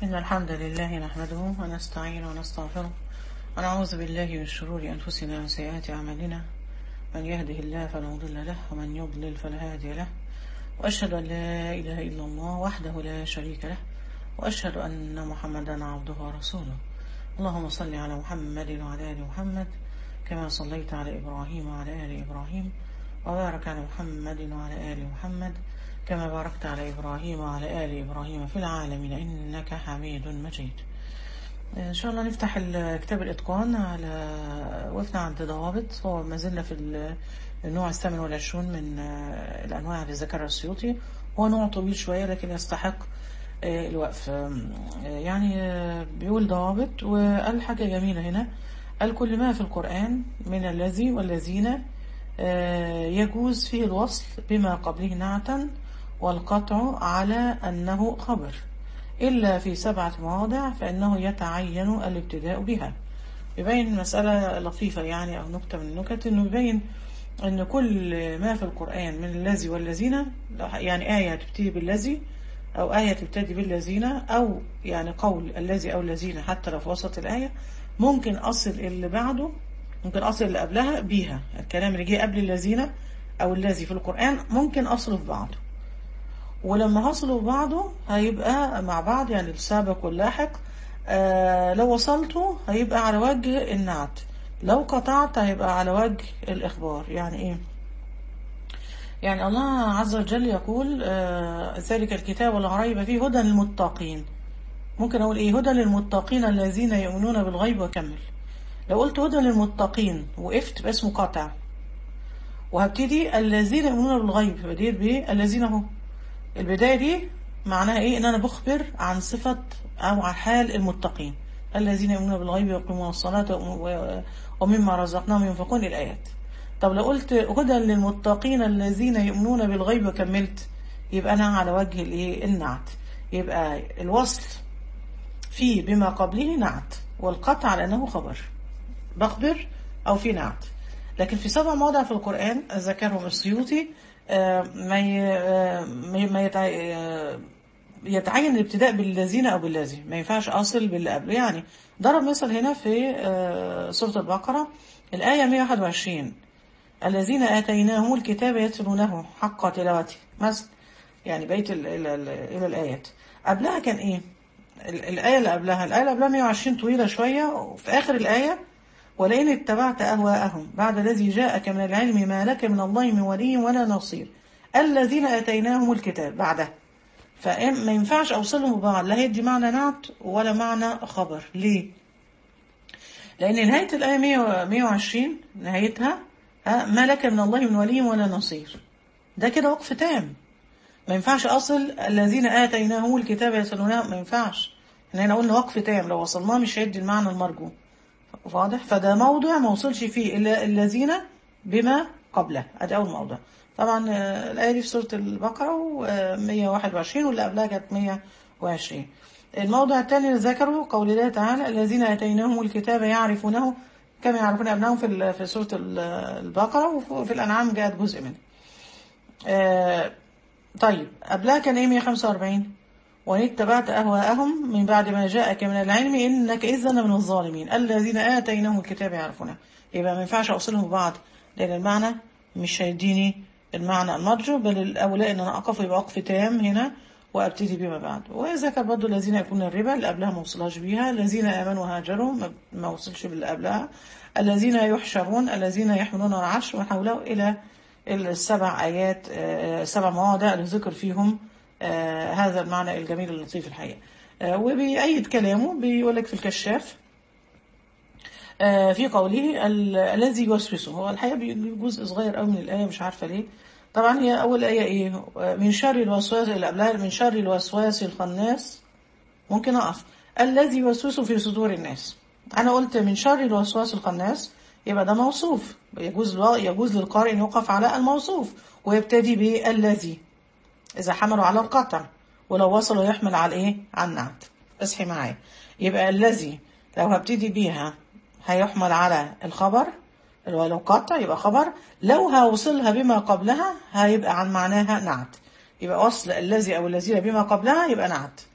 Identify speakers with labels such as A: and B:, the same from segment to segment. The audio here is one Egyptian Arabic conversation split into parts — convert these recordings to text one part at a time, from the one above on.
A: إن الحمد لله نحمده ونستعين ونستغفره ونعوذ بالله من شرور أنفسنا وسيئات أعمالنا من يهده الله فلا مضل له ومن يضلل فلا هادي له وأشهد أن لا إله إلا الله وحده لا شريك له وأشهد أن محمدا عبده ورسوله اللهم صل على محمد وعلى آل محمد كما صليت على إبراهيم وعلى آل إبراهيم وبارك على محمد وعلى آل محمد كما باركت على إبراهيم وعلى آل إبراهيم في العالمين إنك حميد مجيد إن شاء الله نفتح كتاب الإتقان على وقفنا عند ضوابط هو ما زلنا في النوع الثامن والعشرون من الأنواع اللي ذكرها السيوطي هو نوع طويل شوية لكن يستحق الوقف يعني بيقول ضوابط وقال حاجة جميلة هنا قال كل ما في القرآن من الذي والذين يجوز فيه الوصل بما قبله نعتا والقطع على أنه خبر إلا في سبعة مواضع فإنه يتعين الابتداء بها يبين مسألة لطيفة يعني أو نكتة من النكت إنه يبين أن كل ما في القرآن من الذي والذين يعني آية تبتدي بالذي أو آية تبتدي بالذين أو يعني قول الذي أو الذين حتى لو في وسط الآية ممكن أصل اللي بعده ممكن أصل اللي قبلها بيها الكلام اللي جه قبل الذين أو الذي في القرآن ممكن أصله في بعضه ولما هصلوا في بعضه هيبقى مع بعض يعني السابق واللاحق آه لو وصلته هيبقى على وجه النعت لو قطعت هيبقى على وجه الإخبار يعني إيه يعني الله عز وجل يقول آه ذلك الكتاب ولا ريب فيه هدى للمتقين ممكن أقول إيه هدى للمتقين الذين يؤمنون بالغيب وكمل لو قلت هدى للمتقين وقفت باسمه قاطع وهبتدي الذين يؤمنون بالغيب بديت بايه الذين هم البداية دي معناها ايه ان انا بخبر عن صفة او عن حال المتقين الذين يؤمنون بالغيب ويقيمون الصلاة ومما رزقناهم ينفقون الآيات طب لو قلت هدى للمتقين الذين يؤمنون بالغيب وكملت يبقى انا على وجه الايه النعت يبقى الوصل فيه بما قبله نعت والقطع على انه خبر بخبر أو في نعت لكن في سبع مواضع في القرآن ذكرهم السيوطي ما ما يتعين الابتداء بالذين أو بالذي ما ينفعش أصل باللي قبله يعني ضرب مثل هنا في سورة البقرة الآية 121 الذين آتيناهم الكتاب يتلونه حق تلاوته مثلا يعني بيت إلى الآيات قبلها كان إيه الآية اللي قبلها الآية اللي قبلها 120 طويلة شوية وفي آخر الآية ولئن اتبعت أهواءهم بعد الذي جاءك من العلم ما لك من الله من ولي ولا نصير الذين أتيناهم الكتاب بعده فما ينفعش أوصلهم ببعض لا هيدي معنى نعت ولا معنى خبر ليه؟ لأن نهاية الآية 120 نهايتها ما لك من الله من ولي ولا نصير ده كده وقف تام ما ينفعش أصل الذين آتيناهم الكتاب يسألونه ما ينفعش إن احنا قلنا وقف تام لو وصلناه مش هيدي المعنى المرجو واضح فده موضع ما وصلش فيه إلا الذين بما قبله ادي اول موضع طبعا الايه دي في سوره البقره 121 واللي قبلها كانت 120 الموضع الثاني اللي ذكره قول الله تعالى الذين اتيناهم الكتاب يعرفونه كما يعرفون ابنائهم في في سوره البقره وفي الانعام جاءت جزء منه طيب قبلها كان ايه 145 وإن اتبعت أهواءهم من بعد ما جاءك من العلم إنك إذا من الظالمين الذين آتيناهم الكتاب يعرفونه يبقى ما ينفعش أوصلهم ببعض لأن المعنى مش هيديني المعنى المرجو بل الأولى إن أنا أقف يبقى وقف تام هنا وأبتدي بما بعد وذكر برضه الذين يكون الربا اللي قبلها ما وصلهاش بيها الذين آمنوا وهاجروا ما وصلش باللي قبلها الذين يحشرون الذين يحملون العرش وحوله إلى السبع آيات سبع مواضع اللي ذكر فيهم آه هذا المعنى الجميل اللطيف الحقيقة آه وبيأيد كلامه بيقول لك في الكشاف آه في قوله الذي يوسوسه هو الحقيقة بيجيب جزء صغير قوي من الآية مش عارفة ليه طبعا هي أول آية إيه من شر الوسواس اللي قبلها من شر الوسواس الخناس ممكن أقف الذي يوسوس في صدور الناس أنا قلت من شر الوسواس الخناس يبقى ده موصوف يجوز يجوز للقارئ أن يوقف على الموصوف ويبتدي بالذي إذا حملوا على القطع ولو وصلوا يحمل على إيه؟ على النعت اصحي معايا يبقى الذي لو هبتدي بيها هيحمل على الخبر لو قطع يبقى خبر لو هوصلها بما قبلها هيبقى عن معناها نعت يبقى وصل الذي أو الذين بما قبلها يبقى نعت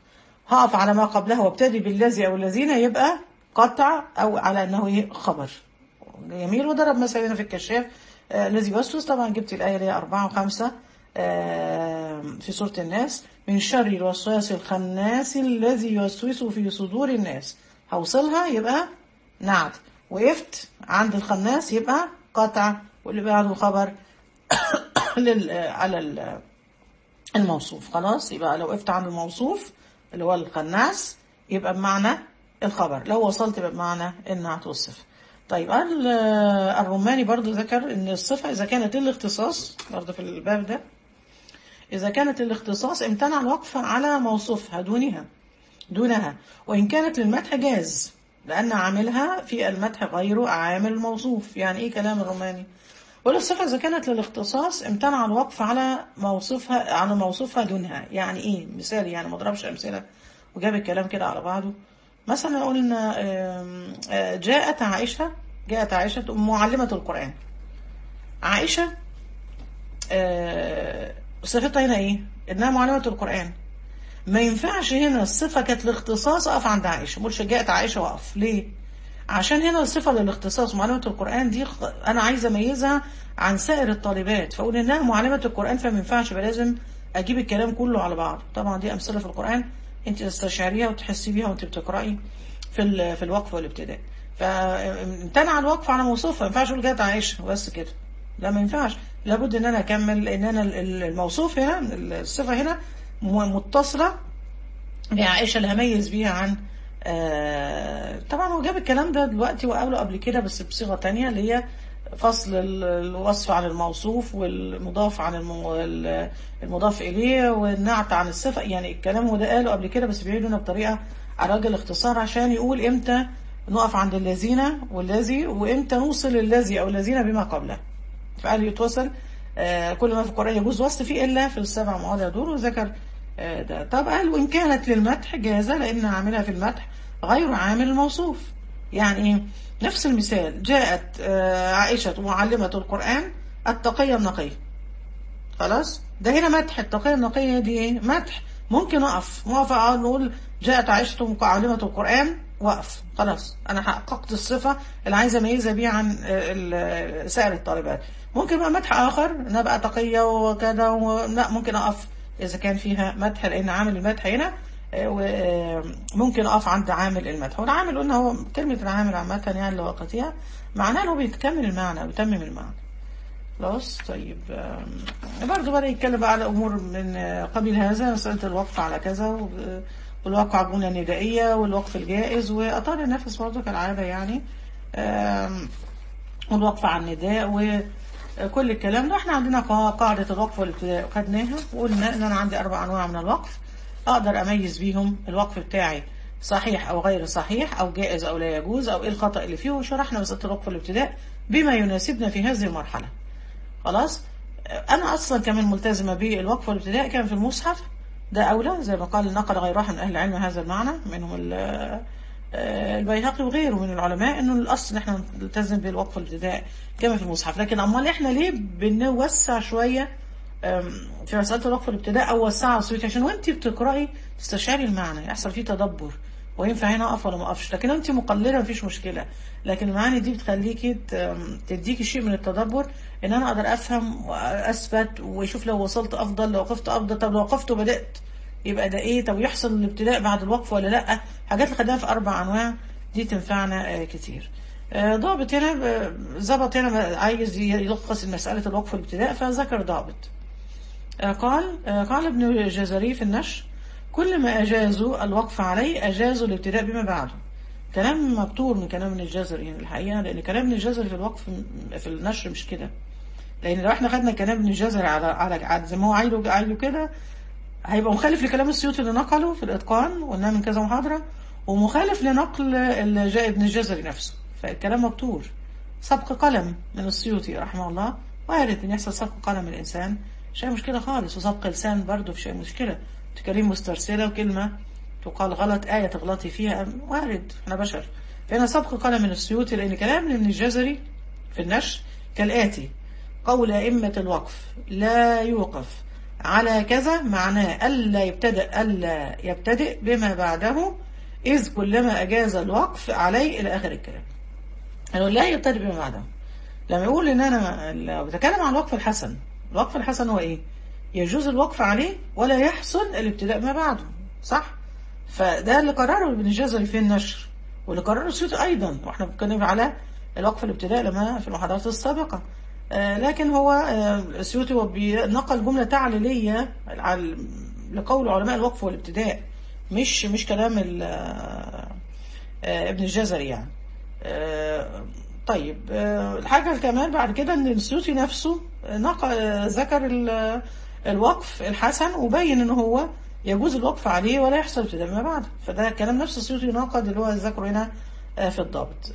A: هقف على ما قبلها وابتدي بالذي او الذين يبقى قطع او على انه ايه خبر جميل وضرب مثلا هنا في الكشاف آه، الذي يوسوس طبعا جبت الايه اللي هي اربعه وخمسه آه، في سوره الناس من شر الوسواس الخناس الذي يوسوس في صدور الناس هوصلها يبقى نعت وقفت عند الخناس يبقى قطع واللي بعده خبر لل على ال- الموصوف خلاص يبقى لو وقفت عند الموصوف اللي هو الخناس يبقى بمعنى الخبر لو وصلت يبقى بمعنى النعت والصفة طيب ال- الروماني برضو ذكر ان الصفة اذا كانت الاختصاص برضو في الباب ده اذا كانت الاختصاص امتنع الوقف على موصوفها دونها دونها وإن كانت للمدح جاز لأن عاملها في المدح غير عامل الموصوف يعني إيه كلام الروماني والصفة إذا كانت للاختصاص امتنع الوقف على موصوفها على موصوفها دونها يعني إيه مثال يعني ما اضربش أمثلة وجاب الكلام كده على بعضه مثلا قلنا آم، آه، جاءت عائشة جاءت عائشة معلمة القرآن عائشة آه، صفتها هنا إيه إنها معلمة القرآن ما ينفعش هنا الصفة كانت الاختصاص أقف عند عائشة مقولش جاءت عائشة وأقف ليه؟ عشان هنا الصفة للاختصاص معلمة القرآن دي خ- أنا عايزة أميزها عن سائر الطالبات فأقول إنها معلمة القرآن فما ينفعش يبقى لازم أجيب الكلام كله على بعض طبعا دي أمثلة في القرآن أنت تستشعريها وتحسي بيها وأنت بتقرأي في ال- في الوقف والابتداء فامتنع الوقف على موصوفها ما ينفعش أقول جاءت عائشة بس كده لا ما ينفعش لابد ان انا اكمل ان انا ال- ال- الموصوف هنا الصفه هنا م- متصله بعائشه اللي هميز بيها عن آه، طبعا هو جاب الكلام ده دلوقتي وقبله قبل كده بس بصيغه تانية اللي هي فصل ال- الوصف عن الموصوف والمضاف عن المو- ال- المضاف اليه والنعت عن الصفه يعني الكلام هو ده قاله قبل كده بس بيعيده هنا بطريقه على وجه الاختصار عشان يقول امتى نقف عند الذين والذي وامتى نوصل الذي او الذين بما قبله فقال يتوصل آه، كل ما في القرآن يجوز وصل فيه إلا في السبع مواضع دول وذكر آه، ده طب قال وإن كانت للمدح جازة لأن عاملها في المدح غير عامل الموصوف يعني إيه؟ نفس المثال جاءت آه، عائشة معلمة القرآن التقية النقية خلاص ده هنا مدح التقية النقية دي ايه مدح ممكن اقف موافق اقعد نقول جاءت عائشة معلمة القرآن وقف خلاص انا حققت الصفة اللي عايزة اميزها بيها عن آه، ال- سائر الطالبات ممكن بقى مدح اخر انها بقى تقية وكذا و... لا ممكن اقف اذا كان فيها مدح لان عامل المدح هنا آه، و- آه، ممكن اقف عند عامل المدح والعامل قلنا هو كلمة العامل عامة يعني اللي وقتها معناه انه بيكمل المعنى ويتمم المعنى خلاص طيب آم، برضه بدأ يتكلم بقى على أمور من آه، قبيل هذا مسألة الوقف على كذا و- والوقف على الجملة الندائية والوقف الجائز وأطال النفس برضه كالعادة يعني آم، والوقف على النداء وكل الكلام ده احنا عندنا قا- قاعدة الوقف والابتداء خدناها وقلنا ان انا عندي اربع انواع من الوقف اقدر اميز بيهم الوقف بتاعي صحيح او غير صحيح او جائز او لا يجوز او ايه الخطأ اللي فيه وشرحنا مسألة الوقف والابتداء بما يناسبنا في هذه المرحلة خلاص انا اصلا كمان ملتزمه بالوقف والابتداء كان في المصحف ده اولى زي ما قال نقل غيرها من اهل العلم هذا المعنى منهم ال- آه، البيهقي وغيره من العلماء انه الاصل ان احنا نلتزم بالوقف والابتداء كما في المصحف لكن امال احنا ليه بنوسع شويه آم، في مساله الوقف والابتداء او وسعها وسويت عشان وانت بتقراي تستشعري المعنى يحصل فيه تدبر وينفع هنا اقف ولا ما اقفش لكن انت مقلله مفيش مشكله لكن المعاني دي بتخليكي ت- تديكي شيء من التدبر ان انا اقدر افهم واثبت واشوف لو وصلت افضل لو وقفت افضل طب لو وقفت وبدات يبقى ده ايه طب يحصل الابتداء بعد الوقف ولا لا حاجات اللي خدناها في اربع انواع دي تنفعنا آه، كتير آه، ضابط هنا آه، ظبط هنا عايز يلخص مساله الوقف والابتداء فذكر ضابط آه، قال آه، قال ابن الجزري في النشر كل ما أجازوا الوقف عليه أجازوا الابتداء بما بعده كلام مبتور من كلام ابن الجزري يعني الحقيقة لأن كلام ابن الجزري في الوقف م- في النشر مش كده لأن لو احنا خدنا كلام ابن الجزري على على على زي ما هو عايله عايله كده هيبقى مخالف لكلام السيوطي اللي نقله في الإتقان وقلناه من كذا محاضرة ومخالف لنقل اللي جاء ابن الجزري نفسه فالكلام مبتور سبق قلم من السيوطي رحمه الله وارد ان يحصل سبق قلم من الانسان شيء مشكله خالص وسبق لسان برضه في شيء مشكله تكلم مسترسله وكلمه تقال غلط آية تغلطي فيها وارد احنا بشر فهنا سبق قلم من السيوطي لأن كلام ابن الجزري في النشر كالآتي قول أئمة الوقف لا يوقف على كذا معناه ألا يبتدئ ألا يبتدئ بما بعده إذ كلما أجاز الوقف عليه إلى آخر الكلام أنه لا يبتدئ بما بعده لما يقول إن أنا لو بتكلم عن الوقف الحسن الوقف الحسن هو إيه يجوز الوقف عليه ولا يحسن الابتداء ما بعده صح فده اللي قرره ابن الجزري في النشر واللي قرره السيوطي أيضا واحنا بنتكلم على الوقف الابتداء لما في المحاضرات السابقة آه لكن هو آه السيوطي هو نقل جملة تعليلية لقول علماء الوقف والابتداء مش مش كلام آه ابن الجزري يعني طيب الحاجة كمان بعد كده ان السيوطي نفسه نقل ذكر الوقف الحسن وبين ان هو يجوز الوقف عليه ولا يحصل ابتداء ما بعد فده كلام نفس السيوطي ناقد اللي هو ذكره هنا في الضابط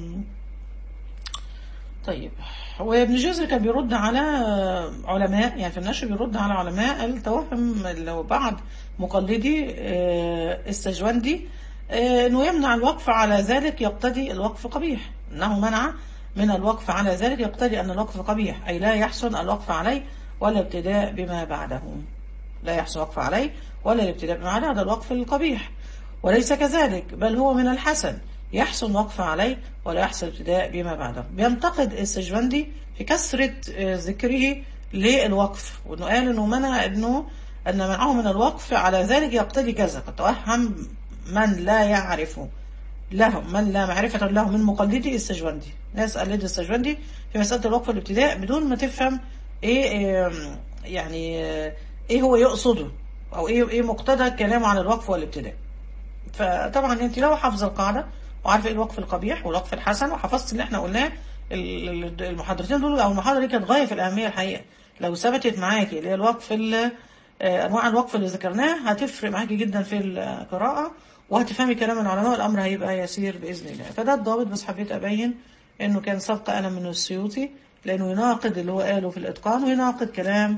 A: طيب وابن جزر كان بيرد على علماء يعني في النشر بيرد على علماء التوهم لو بعض مقلدي السجوندي انه يمنع الوقف على ذلك يقتضي الوقف قبيح انه منع من الوقف على ذلك يقتضي ان الوقف قبيح اي لا يحسن الوقف عليه ولا ابتداء بما بعده لا يحسن الوقف عليه ولا الابتداء بما بعده هذا الوقف القبيح وليس كذلك بل هو من الحسن يحسن الوقف عليه ولا يحسن الابتداء بما بعده بينتقد السجوندي في كثرة ذكره للوقف وانه قال انه منع انه ان منعه من الوقف على ذلك يقتضي كذا قد توهم من لا يعرف له من لا معرفة له من مقلدي السجوندي ناس قلد السجوندي في مسألة الوقف الابتداء بدون ما تفهم ايه, إيه يعني ايه هو يقصده او ايه ايه مقتضى كلامه عن الوقف والابتداء فطبعا انت لو حافظ القاعده وعارفه ايه الوقف القبيح والوقف الحسن وحفظت اللي احنا قلناه المحاضرتين دول او المحاضره دي كانت غايه في الاهميه الحقيقه لو ثبتت معاكي اللي هي الوقف انواع الوقف اللي ذكرناها هتفرق معاكي جدا في القراءه وهتفهمي كلام العلماء الامر هيبقى يسير باذن الله فده الضابط بس حبيت ابين انه كان سبق انا من السيوطي لانه يناقض اللي هو قاله في الاتقان ويناقض كلام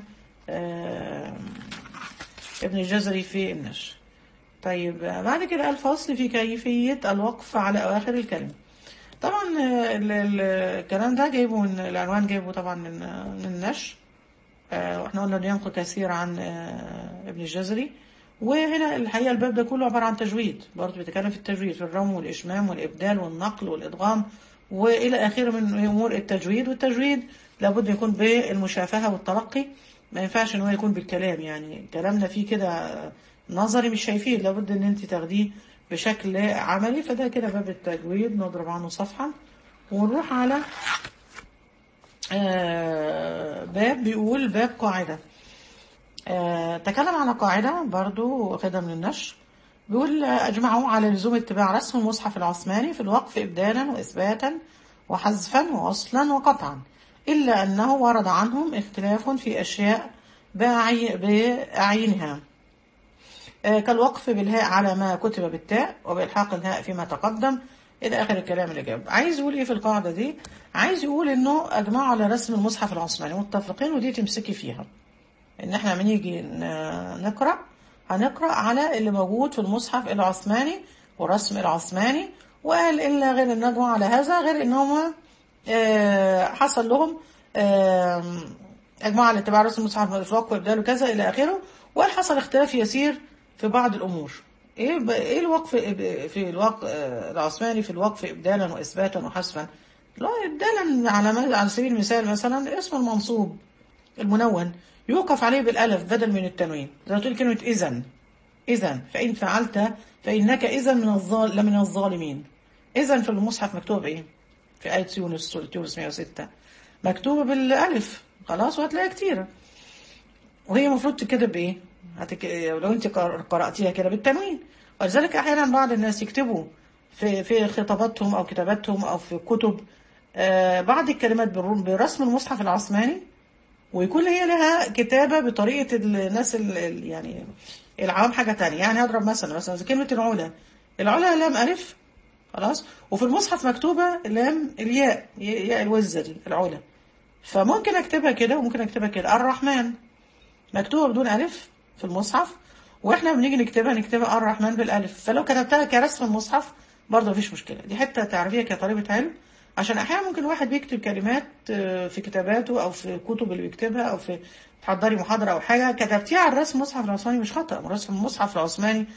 A: ابن الجزري في النشر طيب بعد كده الفصل في كيفية الوقف على أواخر الكلمة طبعا الكلام ده جايبه من العنوان جايبه طبعا من من النشر واحنا قلنا انه ينقل كثير عن ابن الجزري وهنا الحقيقة الباب ده كله عبارة عن تجويد برضه بيتكلم في التجويد في الرم والإشمام والإبدال والنقل والإدغام وإلى آخره من أمور التجويد والتجويد لابد يكون بالمشافهة والتلقي ما ينفعش ان هو يكون بالكلام يعني كلامنا فيه كده نظري مش شايفين لابد ان انت تاخديه بشكل عملي فده كده باب التجويد نضرب عنه صفحة ونروح على باب بيقول باب قاعدة تكلم على قاعدة برضو واخدها من النشر بيقول أجمعوا على لزوم اتباع رسم المصحف العثماني في الوقف إبدالا وإثباتا وحذفا وأصلا وقطعا إلا أنه ورد عنهم اختلاف في أشياء بأعينها كالوقف بالهاء على ما كتب بالتاء وبإلحاق الهاء فيما تقدم إلى آخر الكلام اللي جاب عايز يقول إيه في القاعدة دي عايز يقول إنه أجمعوا على رسم المصحف العثماني متفقين ودي تمسكي فيها إن إحنا لما نيجي نقرأ هنقرأ على اللي موجود في المصحف العثماني والرسم العثماني وقال إلا غير أن نجمع على هذا غير إنهم حصل لهم أجمع على اتباع رسم المصحف الإطلاق وإبدال وكذا إلى آخره وقال حصل اختلاف يسير في بعض الأمور إيه إيه الوقف في الوقف العثماني في الوقف إبدالا وإثباتا وحذفا لا إبدالا على على سبيل المثال مثلا اسم المنصوب المنون يوقف عليه بالألف بدل من التنوين زي ما تقول كلمة إذا إذا فإن فعلت فإنك إذا من الظال لمن الظالمين إذا في المصحف مكتوب إيه في آية يونس سورة يونس 106 مكتوبة بالألف خلاص وهتلاقيها كتيرة وهي المفروض تكتب بإيه؟ هتك... لو أنت قرأتيها كده بالتنوين ولذلك أحيانا بعض الناس يكتبوا في في خطاباتهم أو كتاباتهم أو في كتب آه بعض الكلمات برسم المصحف العثماني ويكون هي لها كتابة بطريقة الناس ال... يعني العوام حاجة تانية يعني هضرب مثلا مثلا كلمة العلا العلا لام ألف خلاص وفي المصحف مكتوبة لام الياء ياء الوزة دي العلا فممكن اكتبها كده وممكن اكتبها كده الرحمن مكتوبة بدون ألف في المصحف واحنا بنيجي نكتبها نكتبها الرحمن بالألف فلو كتبتها كرسم المصحف برضه مفيش مشكلة دي حتة تعرفيها كطالبة علم عشان احيانا ممكن الواحد بيكتب كلمات آه، في كتاباته او في كتب اللي بيكتبها او في تحضري محاضره او حاجه كتبتيها على الرسم المصحف العثماني مش خطا الرسم المصحف العثماني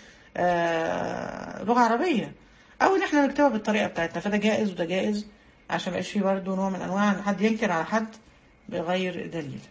A: آه، لغه عربيه او ان احنا نكتبها بالطريقه بتاعتنا فده جائز وده جائز عشان ما يبقاش فيه برضه نوع من انواع ان حد ينكر على حد بغير دليل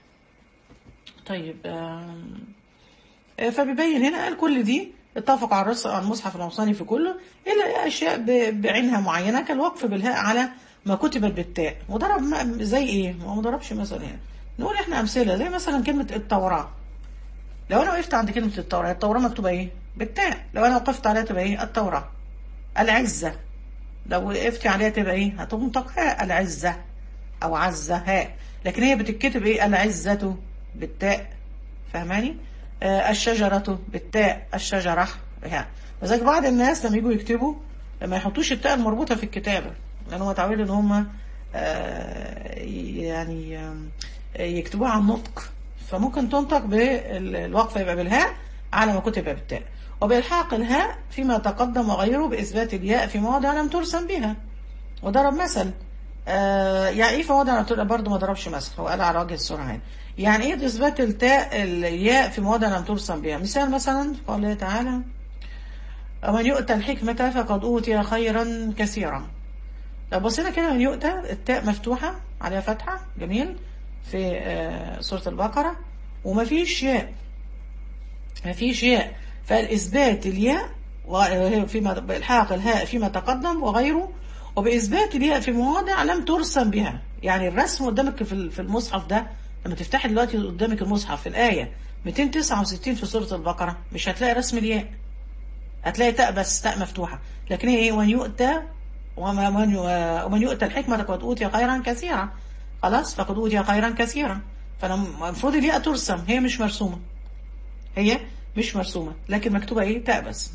A: طيب آم، آه، فبيبين هنا قال كل دي اتفق على الرص على المصحف العثماني في كله الا اشياء ب- بعينها معينه كالوقف بالهاء على ما كتبت بالتاء وضرب م- زي ايه؟ ما هو ما ضربش مثلا هنا نقول احنا امثله زي مثلا كلمه التوراه لو انا وقفت عند كلمه التوراه التوراه مكتوبه ايه؟ بالتاء لو انا وقفت عليها تبقى ايه؟ التوراه العزه لو وقفت عليها تبقى ايه؟ هتنطق هاء العزه او عزه هاء لكن هي بتتكتب ايه؟ العزه بالتاء فاهماني؟ آه الشجرة بالتاء الشجرة بها وذلك بعض الناس لما يجوا يكتبوا ما يحطوش التاء المربوطة في الكتابة لأن هم اتعودوا إن هم آه يعني آه يكتبوها عن نطق فممكن تنطق بالوقف يبقى بالهاء على ما كتب بالتاء وبإلحاق الهاء فيما تقدم وغيره بإثبات الياء في مواضع لم ترسم بها وضرب مثل آه يعني ايه فواضع برضه ما ضربش مثل هو قال على وجه السرعه يعني يعني ايه اثبات التاء الياء في مواضع لم ترسم بها مثال مثلا قال تعالى ومن يؤتى الحكمة فقد أوتي خيرا كثيرا لو بصينا كده من يؤتى التاء مفتوحة عليها فتحة جميل في آه سورة البقرة ومفيش ياء مفيش ياء فالإثبات الياء فيما بإلحاق الهاء فيما تقدم وغيره وبإثبات الياء في مواضع لم ترسم بها يعني الرسم قدامك في في المصحف ده لما تفتحي دلوقتي قدامك المصحف في الآية 269 في سورة البقرة مش هتلاقي رسم الياء هتلاقي تاء بس تاء مفتوحة لكن هي ايه ومن يؤتى ومن ومن يؤتى الحكمة فقد أوتي خيرا كثيرا خلاص فقد أوتي خيرا كثيرا فالمفروض الياء ترسم هي مش مرسومة هي مش مرسومة لكن مكتوبة ايه تاء بس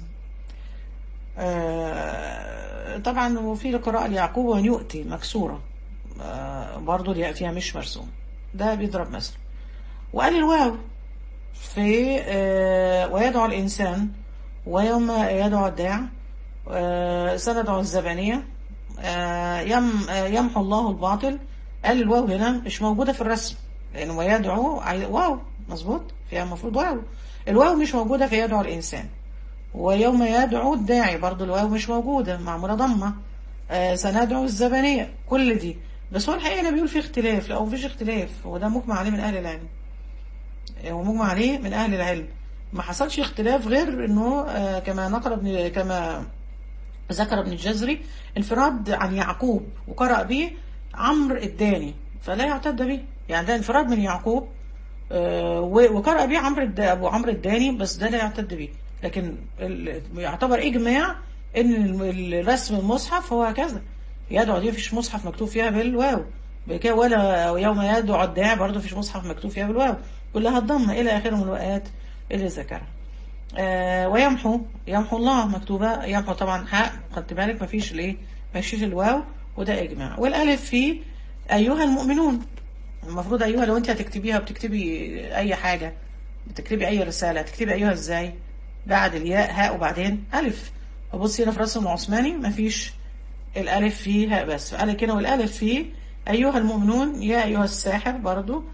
A: آه طبعا وفي القراءة ليعقوب ومن يؤتي مكسورة آه برضو الياء فيها مش مرسوم ده بيضرب مثل وقال الواو في آه ويدعو الإنسان ويوم يدعو الداع آه سندعو الزبانية آه يم يمحو الله الباطل قال الواو هنا مش موجودة في الرسم لأن ويدعو واو مظبوط فيها المفروض واو الواو مش موجودة في يدعو الإنسان ويوم يدعو الداعي برضو الواو مش موجودة معمولة ضمة آه سندعو الزبانية كل دي بس هو الحقيقة أنا بيقول في اختلاف لا مفيش اختلاف هو ده مجمع عليه من أهل العلم هو مجمع عليه من أهل العلم ما حصلش اختلاف غير انه آه كما نقل ابن كما ذكر ابن الجزري انفراد عن يعقوب وقرأ به عمرو الداني فلا يعتد به يعني ده انفراد من يعقوب آه وقرأ به عمرو ابو عمرو الداني بس ده لا يعتد به لكن يعتبر اجماع ان الرسم المصحف هو هكذا يدعو دي مفيش مصحف مكتوب فيها بالواو ولا يوم يدعو الداعي برضه مفيش مصحف مكتوب فيها بالواو كلها الضمه الى اخره من الوقات اللي ذكرها آه ويمحو يمحو الله مكتوبه يمحو طبعا حق خدت بالك مفيش الايه مفيش الواو وده اجماع والالف في ايها المؤمنون المفروض ايها لو انت هتكتبيها بتكتبي اي حاجه بتكتبي اي رساله هتكتبي ايها ازاي بعد الياء هاء وبعدين الف وبصي هنا في رسم العثماني مفيش الالف فيه هاء بس فقال كده والالف فيه ايها المؤمنون يا ايها الساحر برضو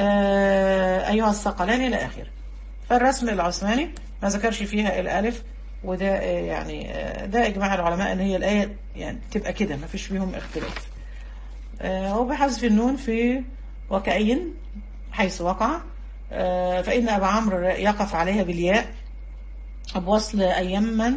A: آه ايها الثقلان الى اخره فالرسم العثماني ما ذكرش فيها الالف وده يعني ده اجماع العلماء ان هي الايه يعني تبقى كده ما فيش فيهم اختلاف وبحذف النون في وكأين حيث وقع فإن أبا عمرو يقف عليها بالياء بوصل أيما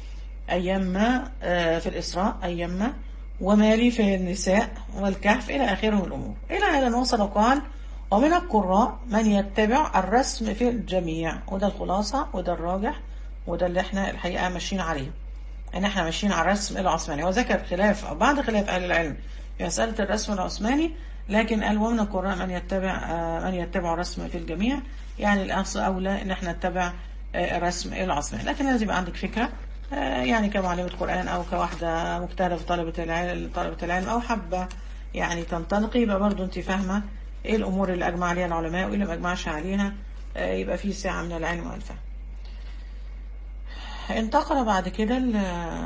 A: أيما في الإسراء أيما ومالي في النساء والكهف إلى آخره من الأمور إلى أن وصل وقال ومن القراء من يتبع الرسم في الجميع وده الخلاصة وده الراجح وده اللي احنا الحقيقة ماشيين عليه ان احنا ماشيين على الرسم العثماني وذكر خلاف او بعد خلاف اهل العلم في مسألة الرسم العثماني لكن قال ومن القراء من يتبع من يتبع الرسم في الجميع يعني الأصل أولى ان احنا نتبع الرسم العثماني لكن لازم يبقى عندك فكرة يعني كمعلمة قرآن أو كواحدة مجتهدة في طلبة العلم طلبة العلم أو حابة يعني تنطلقي يبقى برضه أنت فاهمة إيه الأمور اللي أجمع عليها العلماء وإيه اللي ما أجمعش عليها يبقى في ساعة من العلم والفهم انتقل بعد كده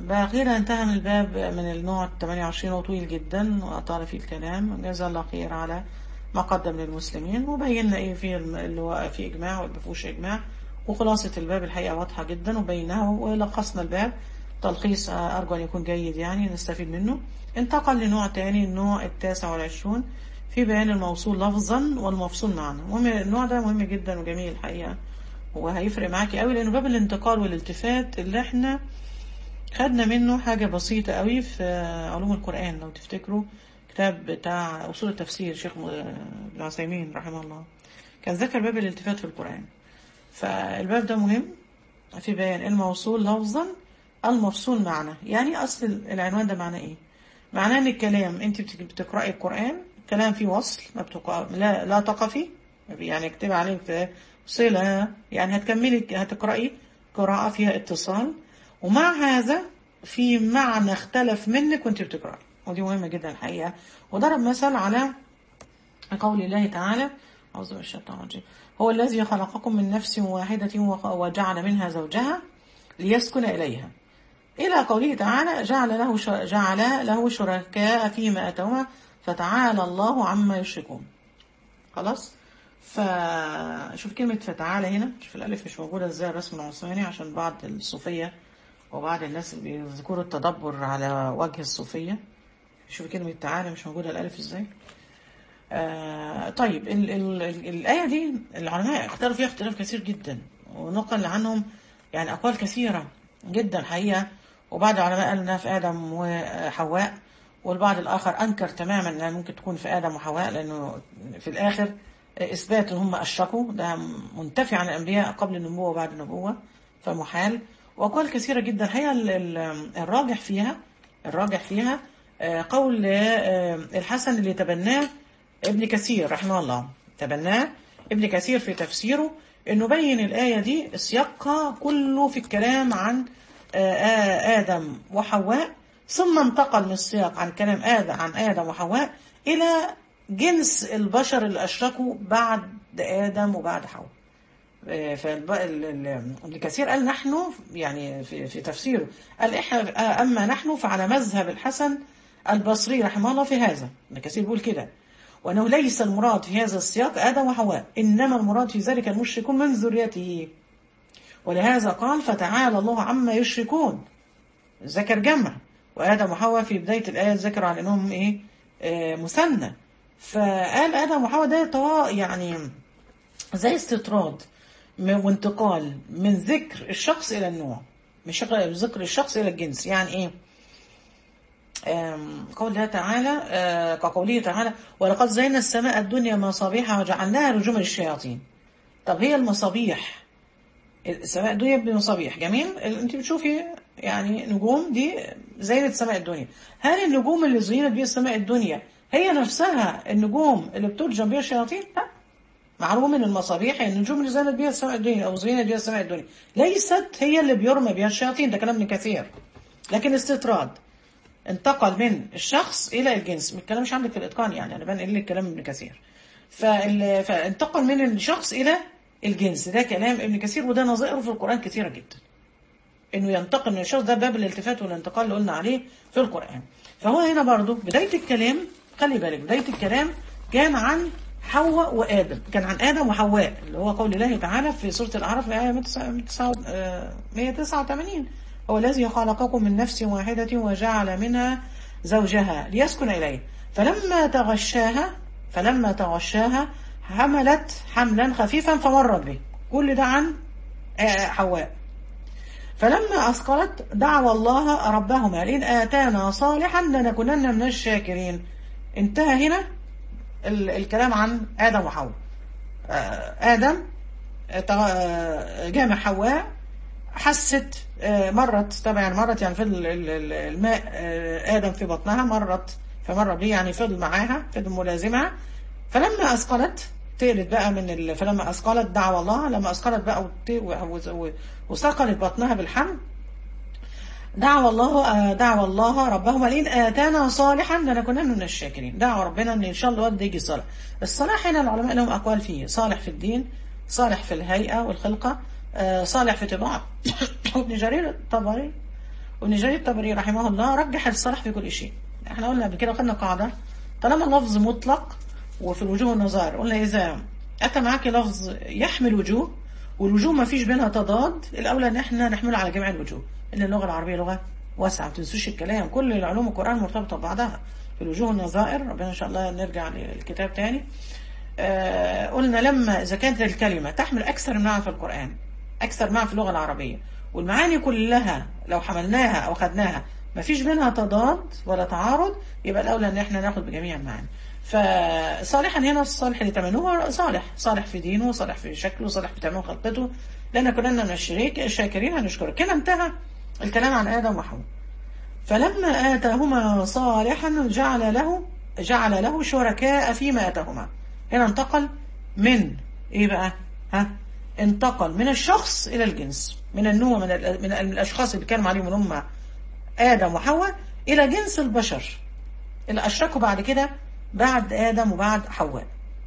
A: بأخيرا انتهى من الباب من النوع 28 وطويل جدا وأطال فيه الكلام جزا الله خير على ما قدم للمسلمين وبينا ايه في الم- اللي هو في إجماع واللي مفيهوش إجماع وخلاصة الباب الحقيقة واضحة جدا وبيناه ولخصنا الباب تلخيص آه، أرجو أن يكون جيد يعني نستفيد منه انتقل لنوع تاني النوع التاسع والعشرون في بيان الموصول لفظا والمفصول معنى مهم النوع ده مهم جدا وجميل الحقيقة وهيفرق معاكي قوي لأنه باب الانتقال والالتفات اللي احنا خدنا منه حاجة بسيطة قوي في علوم القرآن لو تفتكروا كتاب بتاع أصول التفسير شيخ م- ابن عثيمين رحمه الله كان ذكر باب الالتفات في القرآن فالباب ده مهم في بيان الموصول لفظا المفصول معنى يعني أصل العنوان ده معناه إيه معناه إن الكلام أنت بت- بتقرأي القرآن كلام فيه وصل ما بتق... لا لا تقفي يعني اكتب عليه في صلة يعني هتكملي هتقرأي قراءة فيها اتصال ومع هذا في معنى اختلف منك وانت بتقرأي ودي مهمة جدا الحقيقة وضرب مثل على قول الله تعالى أعوذ بالله من الشيطان الرجيم هو الذي خلقكم من نفس واحدة وخ- وجعل منها زوجها ليسكن إليها إلى قوله تعالى جعل له ش... جعل له شركاء فيما أتوما فتعالى الله عما يشركون خلاص فشوف كلمة فتعالى هنا شوف الألف مش موجودة ازاي الرسم العثماني عشان بعض الصوفية وبعض الناس اللي بيذكروا التدبر على وجه الصوفية شوف كلمة تعالى مش موجودة الألف ازاي آه طيب ال ال ال الآية دي العلماء اختاروا فيها اختلاف كثير جدا ونقل عنهم يعني أقوال كثيرة جدا حقيقة وبعض العلماء قال إنها في آدم وحواء والبعض الآخر أنكر تماما إنها ممكن تكون في آدم وحواء لأنه في الآخر إثبات إن هم أشركوا ده منتفي عن الأنبياء قبل النبوة وبعد النبوة فمحال وأقوال كثيرة جدا هي ال- ال- الراجح فيها الراجح فيها آه، قول آه، الحسن اللي تبناه ابن كثير رحمه الله تبناه ابن كثير في تفسيره انه بين الآية دي سياقها كله في الكلام عن آه، آه، آدم وحواء ثم انتقل من السياق عن كلام آدم عن آدم وحواء إلى جنس البشر اللي أشركوا بعد آدم وبعد حواء فابن كثير قال نحن يعني في, في تفسيره قال إحنا أما نحن فعلى مذهب الحسن البصري رحمه الله في هذا ابن كثير بيقول كده وأنه ليس المراد في هذا السياق آدم وحواء إنما المراد في ذلك المشركون من ذريته ولهذا قال فتعالى الله عما يشركون ذكر جمع وآدم وحواء في بداية الآية ذكر عن أنهم إيه آه مثنى فقال آدم وحواء ده طوا- يعني زي استطراد م- وانتقال من ذكر الشخص إلى النوع مش ذكر الشخص إلى الجنس يعني إيه آم، قول الله تعالى آه، كقوله تعالى ولقد زينا السماء الدنيا مصابيح وجعلناها رجوما للشياطين طب هي المصابيح السماء الدنيا بمصابيح جميل ال- انت بتشوفي يعني نجوم دي زينت سماء الدنيا هل النجوم اللي زينت بيها السماء الدنيا هي نفسها النجوم اللي بترجم بيها الشياطين لا معلوم ان المصابيح هي النجوم اللي زينت بيها السماء الدنيا او زينت بيها السماء الدنيا ليست هي اللي بيرمى بيها الشياطين ده كلام ابن كثير لكن استطراد انتقل من الشخص الى الجنس الكلام مش عندك في الاتقان يعني انا بنقل لك كلام ابن كثير فال... فانتقل من الشخص الى الجنس ده كلام ابن كثير وده نظائره في القران كثيره جدا انه ينتقل من الشخص ده باب الالتفات والانتقال اللي قلنا عليه في القران فهو هنا برضو بدايه الكلام خلي بالك بدايه الكلام كان عن حواء وادم كان عن ادم وحواء اللي هو قول الله تعالى في سوره الاعراف في ايه 189 هو الذي خلقكم من نفس واحده وجعل منها زوجها ليسكن اليه فلما تغشاها فلما تغشاها حملت حملا خفيفا فمرت به كل ده عن آه، حواء فلما أثقلت دعوا الله ربهما لئن آتانا صالحا لنكونن من الشاكرين انتهى هنا ال- الكلام عن آدم وحواء آه، آدم آه، تغ- آه، جامع حواء حست آه، مرت طبعا يعني مرت يعني فضل ال- ال- الماء آه، آدم في بطنها مرت فمر بيه يعني فضل معاها فضل ملازمها فلما أثقلت تقلت بقى من ال... فلما أثقلت دعوى الله لما أثقلت بقى وت... و... و... وثقلت بطنها بالحمل دعوى الله آه، دعوى الله ربهما لئن آتانا صالحا لنكونن من الشاكرين دعوا ربنا ان ان شاء الله الولد يجي صالح الصلاح هنا العلماء لهم اقوال فيه صالح في الدين صالح في الهيئة والخلقة آه، صالح في طباع ابن جرير الطبري وابن جرير الطبري رحمه الله رجح الصلاح في كل شيء احنا قلنا قبل كده خدنا قاعدة طالما اللفظ مطلق وفي الوجوه والنظائر قلنا إذا أتى معك لفظ يحمل وجوه والوجوه ما فيش بينها تضاد الأولى إن احنا نحمله على جميع الوجوه إن اللغة العربية لغة واسعة ما تنسوش الكلام كل العلوم القرآن مرتبطة ببعضها في الوجوه والنظائر ربنا إن شاء الله نرجع للكتاب تاني آه قلنا لما إذا كانت الكلمة تحمل أكثر من معنى في القرآن أكثر معنى في اللغة العربية والمعاني كلها لو حملناها أو خدناها ما فيش بينها تضاد ولا تعارض يبقى الأولى إن احنا ناخد بجميع المعاني فصالحا هنا الصالح اللي تمنوه صالح صالح في دينه صالح في شكله صالح في تمام خلقته لأن كنا من الشريك الشاكرين هنشكره كده انتهى الكلام عن آدم وحواء فلما آتاهما صالحا جعل له جعل له شركاء فيما آتاهما هنا انتقل من ايه بقى ها انتقل من الشخص الى الجنس من النوع من, ال من الاشخاص اللي كانوا عليهم هم ادم وحواء الى جنس البشر اللي اشركوا بعد كده بعد ادم وبعد حواء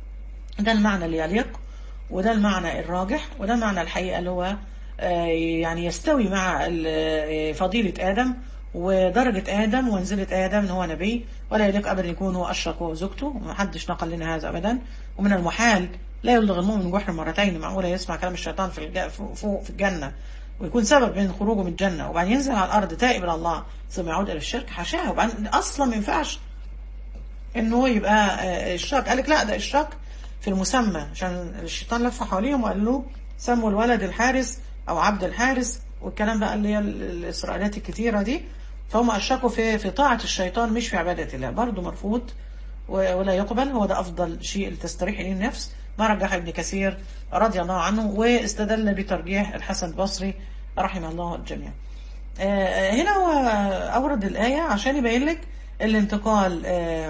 A: ده المعنى اللي يليق وده المعنى الراجح وده المعنى الحقيقه اللي هو يعني يستوي مع فضيله ادم ودرجة آدم ومنزلة آدم إن هو نبي ولا يليق أبدا يكون هو أشرك هو وزوجته ومحدش نقل لنا هذا أبدا ومن المحال لا يبلغ المؤمن جحر مرتين معقولة يسمع كلام الشيطان في الج... فوق في الجنة ويكون سبب من خروجه من الجنة وبعدين ينزل على الأرض تائب إلى الله ثم يعود إلى الشرك حاشاه وبعدين أصلا ما ينفعش إن هو يبقى الشرك قال لك لا ده الشرك في المسمى عشان الشيطان لف حواليهم وقال له سموا الولد الحارس أو عبد الحارس والكلام بقى اللي هي الإسرائيليات الكثيرة دي فهم أشركوا في في طاعة الشيطان مش في عبادة الله برضه مرفوض ولا يقبل هو ده أفضل شيء تستريح إليه النفس ما رجح ابن كثير رضي الله عنه واستدل بترجيح الحسن البصري رحمه الله الجميع هنا هو أورد الآية عشان يبين لك الانتقال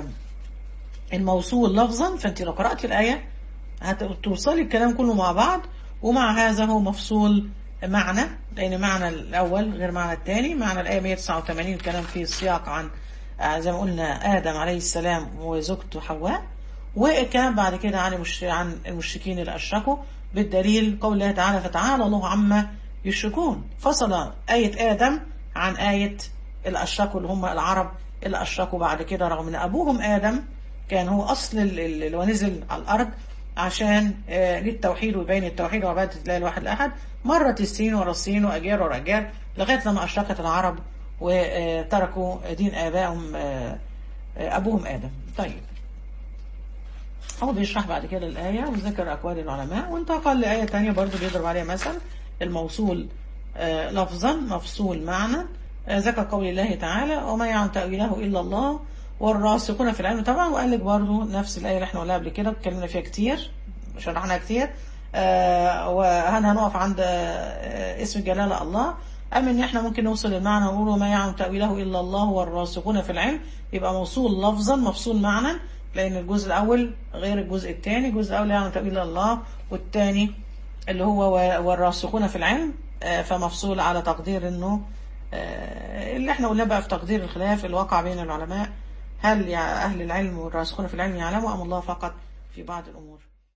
A: الموصول لفظا فأنت لو قرأت الآية هتوصلي الكلام كله مع بعض ومع هذا هو مفصول معنى لأن معنى الأول غير معنى الثاني معنى الآية 189 الكلام فيه السياق عن زي ما قلنا آدم عليه السلام وزوجته حواء وكان بعد كده عن عن المشركين اللي أشركوا بالدليل قول الله تعالى فتعالى الله عما يشركون فصل آية آدم عن آية اللي أشركوا اللي هم العرب اللي أشركوا بعد كده رغم أن أبوهم آدم كان هو أصل اللي ونزل على الأرض عشان للتوحيد ويبين التوحيد وعبادة الله الواحد الأحد مرت السنين ورا السنين وأجيال ورا أجيال لغاية لما أشركت العرب وتركوا دين آبائهم أبوهم آدم طيب هو بيشرح بعد كده الآية وذكر أقوال العلماء وانتقل لآية تانية برضو بيضرب عليها مثل الموصول لفظا مفصول معنى ذكر قول الله تعالى وما يعلم تأويله إلا الله والراسخون في العلم طبعا وقال لك برضو نفس الآية اللي احنا قلناها قبل كده اتكلمنا فيها كتير شرحناها كتير آه وهل هنقف عند آه اسم الجلالة الله أم إن إحنا ممكن نوصل للمعنى ونقول ما يعلم تأويله إلا الله والراسخون في العلم يبقى موصول لفظا مفصول معنى لأن الجزء الأول غير الجزء الثاني الجزء الأول يعلم تأويل الله والثاني اللي هو والراسخون في العلم آه فمفصول على تقدير إنه اللي إحنا قلنا بقى في تقدير الخلاف الواقع بين العلماء هل أهل العلم والراسخون في العلم يعلموا أم الله فقط في بعض الأمور